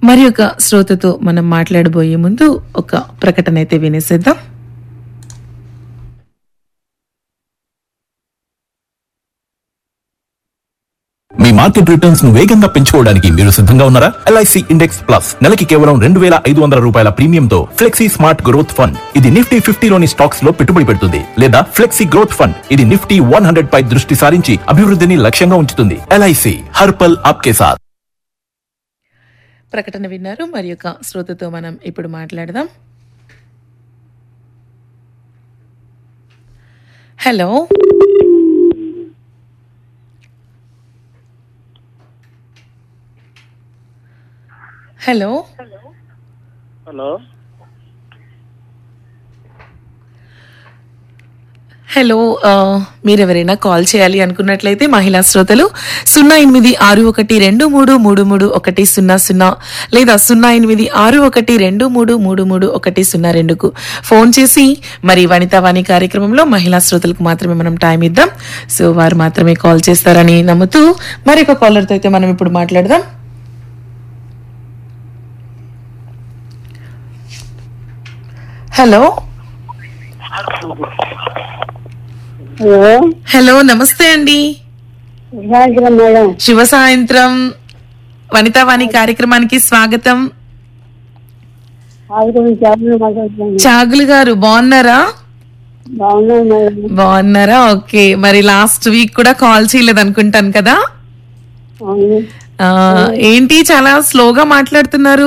మరి ఒక శ్రోతతో మనం మాట్లాడబోయే ముందు ఒక ప్రకటన అయితే వినేసేద్దాం మీ మార్కెట్ రిటర్న్స్ ను వేగంగా పెంచుకోవడానికి మీరు సిద్ధంగా ఉన్నారా ఎల్ఐసి ఇండెక్స్ ప్లస్ నెలకి కేవలం రెండు వేల ఐదు వందల రూపాయల ప్రీమియంతో ఫ్లెక్సీ స్మార్ట్ గ్రోత్ ఫండ్ ఇది నిఫ్టీ ఫిఫ్టీలోని స్టాక్స్ లో పెట్టుబడి పెడుతుంది లేదా ఫ్లెక్సీ గ్రోత్ ఫండ్ ఇది నిఫ్టీ వన్ హండ్రెడ్ పై దృష్టి సారించి అభివృద్ధిని లక్ష్యంగా ఉంచుతుంది ఎల్ఐసి హర్పల్ ఆప్కే సాత్ ప్రకటన విన్నారు మరి ఒక శ్రోతతో మనం ఇప్పుడు మాట్లాడదాం హలో హలో హలో హలో ఆ, మీరెవరైనా కాల్ చేయాలి అనుకున్నట్లయితే మహిళా శ్రోతలు సున్నా ఎనిమిది ఆరు ఒకటి రెండు మూడు మూడు మూడు ఒకటి సున్నా సున్నా లేదా సున్నా ఎనిమిది ఆరు ఒకటి రెండు మూడు మూడు మూడు ఒకటి సున్నా రెండుకు ఫోన్ చేసి మరి వనితా వాణి కార్యక్రమంలో మహిళా శ్రోతలకు మాత్రమే మనం టైం ఇద్దాం సో వారు మాత్రమే కాల్ చేస్తారని నమ్ముతూ మరి ఒక కాలర్తో అయితే మనం ఇప్పుడు మాట్లాడదాం హలో హలో హలో నమస్తే అండి సాయంత్రం మేడం శుభ సాయంత్రం వనితావాణి కార్యక్రమానికి స్వాగతం ఆదుకుని చేపలు మాట్లాడుతున్నాను చాగులు గారు బాగున్నారా బాగున్నాను మేడం బాగున్నారా ఓకే మరి లాస్ట్ వీక్ కూడా కాల్ చేయలేదు అనుకుంటాను కదా అవును ఆ, ఏంటి చాలా స్లోగా మాట్లాడుతున్నారు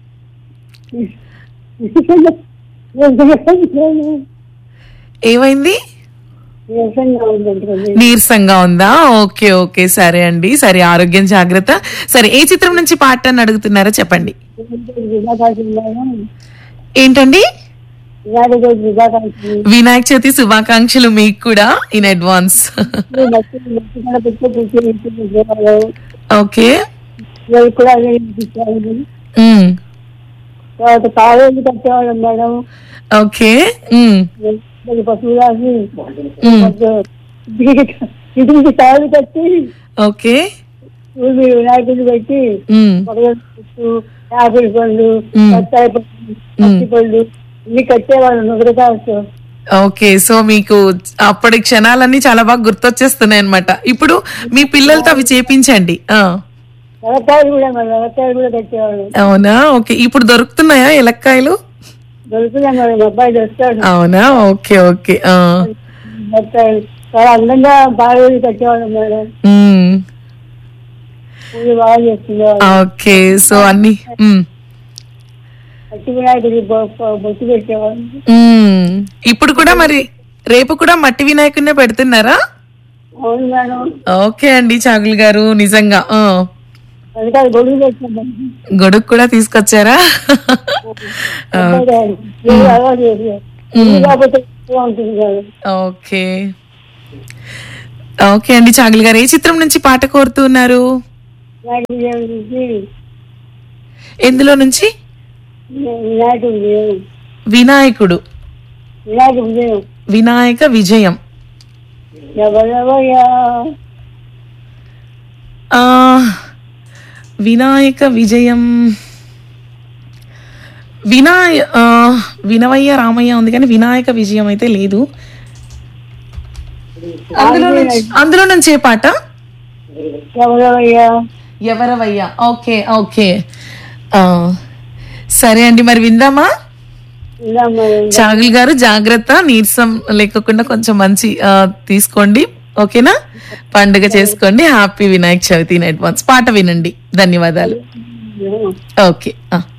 ఏమైంది నీరసంగా ఉందంటే నీరసంగా ఉందా ఓకే ఓకే సరే అండి సరే ఆరోగ్యం జాగ్రత్త సరే ఏ చిత్రం నుంచి పాట అని అడుగుతున్నారో చెప్పండి విజాకాశం మేడం ఏంటండి వినాయక చవితి విజాకాశం వినాయక చవితి శుభాకాంక్షలు మీకు కూడా ఇన్ అడ్వాన్స్ మట్టి మట్టి కూడా పెట్టి పూజ చేసి దేవాలయం ఓకే ఇవి కూడా అదే ఇప్పించాలి ఉమ్, తర్వాత కాలేజీ కట్టేవాళ్ళం మేడం ఓకే ఉమ్, దాని పశువు రాసి ఉమ్, ఇంటికి కాలు కట్టి ఓకే ఊరి వినాయకుడిని పెట్టి ఉమ్, పొగలు చెట్టు, యాపిల్ పళ్ళు మ్మ్. బత్తాయి పళ్ళు పత్తి పళ్ళు ఇన్ని కట్టేవాళ్ళు నుగరకాయలతో ఓకే సో మీకు అప్పటి క్షణాలన్నీ చాలా బాగా గుర్తొచ్చేస్తున్నాయి అనమాట ఇప్పుడు మీ పిల్లలతో అవి చేపించండి ఆ, ఎలక్కాయలు కూడా మరి ఎలక్కాయలు కూడా కట్టేవాళ్ళు అవునా ఓకే ఇప్పుడు దొరుకుతున్నాయా ఎలక్కాయలు దొరుకుతున్నాయి మరి మా అబ్బాయి తెస్తాడు అవునా ఓకే ఓకే ఆ, బత్తాయి చాలా అందంగా బాగా కట్టేవాళ్ళు మేడం ఉమ్, పూజ బాగా చేస్తుండేవాళ్ళు ఓకే సో అన్ని ఉమ్, పట్టి వినాయకుడి బొ- బొ- బొట్టు పెట్టేవాళ్ళు ఉమ్. ఇప్పుడు కూడా మరి రేపు కూడా మట్టి వినాయకుడినే పెడుతున్నారా అవును మేడం ఓకే అండి చాగుల్ గారు నిజంగా ఆ. అందుకే అది గొడుగు పెట్టినాం గొడుగు కూడా తీసుకొచ్చారా అలవాటు చేసి కాకపోతే ఎక్కువ ఉంటుంది మేడం ఓకే ఓకే అండి చాగుల్ గారు ఏ చిత్రం నుంచి పాట కోరుతున్నారు వినాయకుడి దేవుడి నుంచి ఎందులో నుంచి వినాయకుడి దేవుడు వినాయకుడు వినాయకుడి దేవుడు వినాయక విజయం ఎవరెవయ్యా ఆ వినాయక విజయం వినాయ ఆ, వినవయ్య రామయ్య ఉంది కానీ వినాయక విజయం అయితే లేదు అందులో నుంచి అందులో నుంచి ఏ పాట ఎవరెవయ్యా ఎవరవయ్యా ఓకే ఓకే ఆ, సరే అండి మరి విందామా ఇలా మరి చాగుల్ గారు జాగ్రత్త నీరసం లేకుండా కొంచెం మంచి ఆ, తీసుకోండి ఓకేనా పండుగ చేసుకోండి happy Vinayaka Chavithi in advance పాట వినండి ధన్యవాదాలు ఓకే ఆ.